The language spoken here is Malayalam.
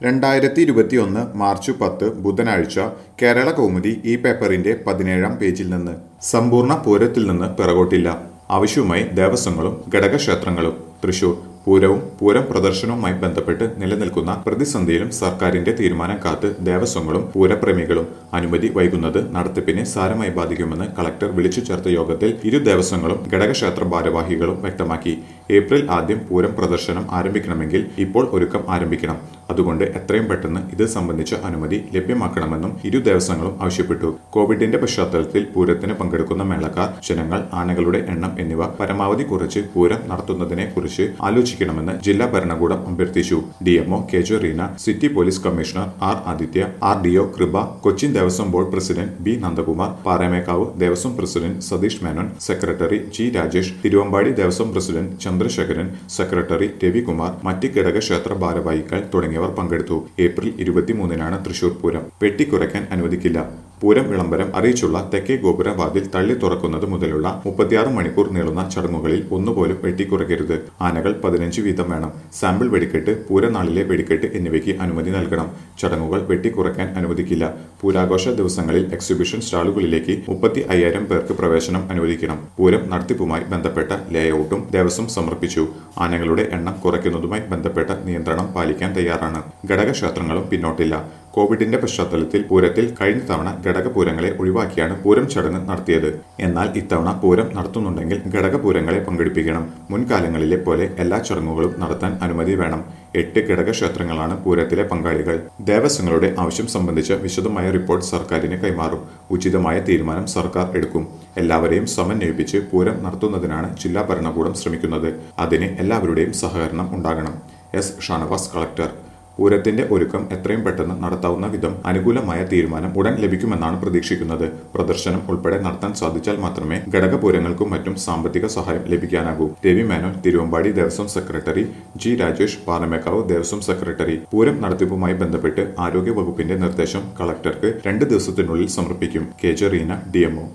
രണ്ടായിരത്തി ഇരുപത്തിയൊന്ന് മാർച്ച് പത്ത് ബുധനാഴ്ച കേരള കൗമുദി ഈ പേപ്പറിന്റെ പതിനേഴാം പേജിൽ നിന്ന് സമ്പൂർണ്ണ പൂരത്തിൽ നിന്ന് പിറകോട്ടില്ല ആവശ്യവുമായി ദേവസ്വങ്ങളും ഘടകക്ഷേത്രങ്ങളും തൃശൂർ പൂരവും പൂരം പ്രദർശനവുമായി ബന്ധപ്പെട്ട് നിലനിൽക്കുന്ന പ്രതിസന്ധിയിലും സർക്കാരിന്റെ തീരുമാനം കാത്ത് ദേവസ്വങ്ങളും പൂരപ്രേമികളും അനുമതി വൈകുന്നത് നടത്തിപ്പിനെ സാരമായി ബാധിക്കുമെന്ന് കളക്ടർ വിളിച്ചു ചേർത്ത യോഗത്തിൽ ഇരു ദേവസ്വങ്ങളും ഘടകക്ഷേത്ര ഭാരവാഹികളും വ്യക്തമാക്കി ഏപ്രിൽ ആദ്യം പൂരം പ്രദർശനം ആരംഭിക്കണമെങ്കിൽ ഇപ്പോൾ ഒരുക്കം ആരംഭിക്കണം അതുകൊണ്ട് എത്രയും പെട്ടെന്ന് ഇത് സംബന്ധിച്ച അനുമതി ലഭ്യമാക്കണമെന്നും ഇരു ദേവസ്വങ്ങളും ആവശ്യപ്പെട്ടു കോവിഡിന്റെ പശ്ചാത്തലത്തിൽ പൂരത്തിന് പങ്കെടുക്കുന്ന മേളക്കാർ ജനങ്ങൾ ആനകളുടെ എണ്ണം എന്നിവ പരമാവധി കുറച്ച് പൂരം നടത്തുന്നതിനെ കുറിച്ച് ആലോചിക്കണമെന്ന് ജില്ലാ ഭരണകൂടം അഭ്യർത്ഥിച്ചു DMO K J Reena city police commissioner R Adithya R DO Kripa Cochin Devaswom board president B Nandakumar Paramekkavu Devaswom president Satheesh Menon secretary G Rajesh Thiruvambadi Devaswom president Chandrasekharan secretary Ravikumar മറ്റ് ഘടകക്ഷേത്ര ഭാരവാഹികൾ തുടങ്ങിയവർ പങ്കെടുത്തു ഏപ്രിൽ ഇരുപത്തിമൂന്നിനാണ് തൃശൂർ പൂരം വെട്ടിക്കുറയ്ക്കാൻ അനുവദിക്കില്ല പൂരം വിളംബരം അറിയിച്ചുള്ള തെക്കേ ഗോപുര വാതിൽ തള്ളി തുറക്കുന്നത് മുതലുള്ള മുപ്പത്തിയാറ് മണിക്കൂർ നീളുന്ന ചടങ്ങുകളിൽ ഒന്നുപോലും വെട്ടിക്കുറയ്ക്കരുത് ആനകൾ പതിനഞ്ച് വീതം വേണം സാമ്പിൾ വെടിക്കെട്ട് പൂരനാളിലെ വെടിക്കെട്ട് എന്നിവയ്ക്ക് അനുമതി നൽകണം ചടങ്ങുകൾ വെട്ടിക്കുറയ്ക്കാൻ അനുവദിക്കില്ല പൂരാഘോഷ ദിവസങ്ങളിൽ എക്സിബിഷൻ സ്റ്റാളുകളിലേക്ക് മുപ്പത്തി അയ്യായിരം പേർക്ക് പ്രവേശനം അനുവദിക്കണം പൂരം നടത്തിപ്പുമായി ബന്ധപ്പെട്ട ലേഔട്ടും ദേവസ്വം സമർപ്പിച്ചു ആനകളുടെ എണ്ണം കുറയ്ക്കുന്നതുമായി ബന്ധപ്പെട്ട നിയന്ത്രണം പാലിക്കാൻ തയ്യാറാണ് ഘടകക്ഷേത്രങ്ങളും പിന്നോട്ടില്ല കോവിഡിന്റെ പശ്ചാത്തലത്തിൽ പൂരത്തിൽ കഴിഞ്ഞ തവണ ഘടകപൂരങ്ങളെ ഒഴിവാക്കിയാണ് പൂരം ചടങ്ങ് നടത്തിയത് എന്നാൽ ഇത്തവണ പൂരം നടത്തുന്നുണ്ടെങ്കിൽ ഘടകപൂരങ്ങളെ പങ്കെടുപ്പിക്കണം മുൻകാലങ്ങളിലെ പോലെ എല്ലാ ചടങ്ങുകളും നടത്താൻ അനുമതി വേണം എട്ട് ഘടകക്ഷേത്രങ്ങളാണ് പൂരത്തിലെ പങ്കാളികൾ ദേവസ്വങ്ങളുടെ ആവശ്യം സംബന്ധിച്ച വിശദമായ റിപ്പോർട്ട് സർക്കാരിന് കൈമാറും ഉചിതമായ തീരുമാനം സർക്കാർ എടുക്കും എല്ലാവരെയും സമന്വയിപ്പിച്ച് പൂരം നടത്തുന്നതിനാണ് ജില്ലാ ഭരണകൂടം ശ്രമിക്കുന്നത് അതിന് എല്ലാവരുടെയും സഹകരണം ഉണ്ടാകണം എസ് ഷാനവാസ് കളക്ടർ പൂരത്തിന്റെ ഒരുക്കം എത്രയും പെട്ടെന്ന് നടത്താവുന്ന വിധം അനുകൂലമായ തീരുമാനം ഉടൻ ലഭിക്കുമെന്നാണ് പ്രതീക്ഷിക്കുന്നത് പ്രദർശനം ഉൾപ്പെടെ നടത്താൻ സാധിച്ചാൽ മാത്രമേ ഘടകപൂരങ്ങൾക്കും മറ്റും സാമ്പത്തിക സഹായം ലഭിക്കാനാകൂ Ravi Menon Thiruvambadi Devaswom secretary G Rajesh Paramekkavu Devaswom secretary Pooram നടത്തിപ്പുമായി ബന്ധപ്പെട്ട് ആരോഗ്യ വകുപ്പിന്റെ നിർദ്ദേശം കളക്ടർക്ക് രണ്ട് ദിവസത്തിനുള്ളിൽ സമർപ്പിക്കും കെ ജെ റീന ഡിഎംഒ